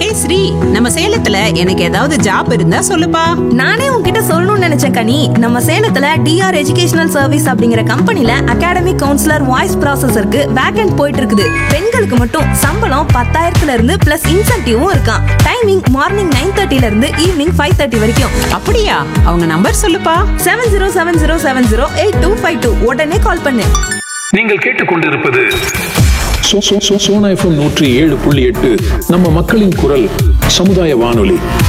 hi Sri நம்ம சேலத்துல எனக்கு ஏதாவது ஜாப் இருந்தா சொல்லுப்பா நானே உன்கிட்ட சொல்லணும்னு நினைச்சேன் கனி நம்ம சேலத்துல டிஆர் எஜுகேஷனல் சர்வீஸ் அப்படிங்கிற கம்பெனில அகாடமிக் கவுன்சிலர் வாய்ஸ் ப்ராசஸருக்கு வேக்கண்ட் போயிட்டு இருக்குது பெண்களுக்கு மட்டும் சம்பளம் பத்தாயிரத்துல இருந்து பிளஸ் இன்சென்டிவும் இருக்கான் டைமிங் மார்னிங் நைன் தேர்ட்டில இருந்து ஈவினிங் ஃபைவ் தேர்ட்டி வரைக்கும் அப்படியா அவங்க நம்பர் சொல்லுப்பா seven zero seven zero seven zero eight two five two உடனே கால் பண்ணு நீங்கள் கேட்டுக்கொண்டிருப்பது சோ- சோ- சோ- சோனா எஃப்எம் நூற்றி ஏழு புள்ளி எட்டு நம்ம மக்களின் குரல் சமுதாய வானொலி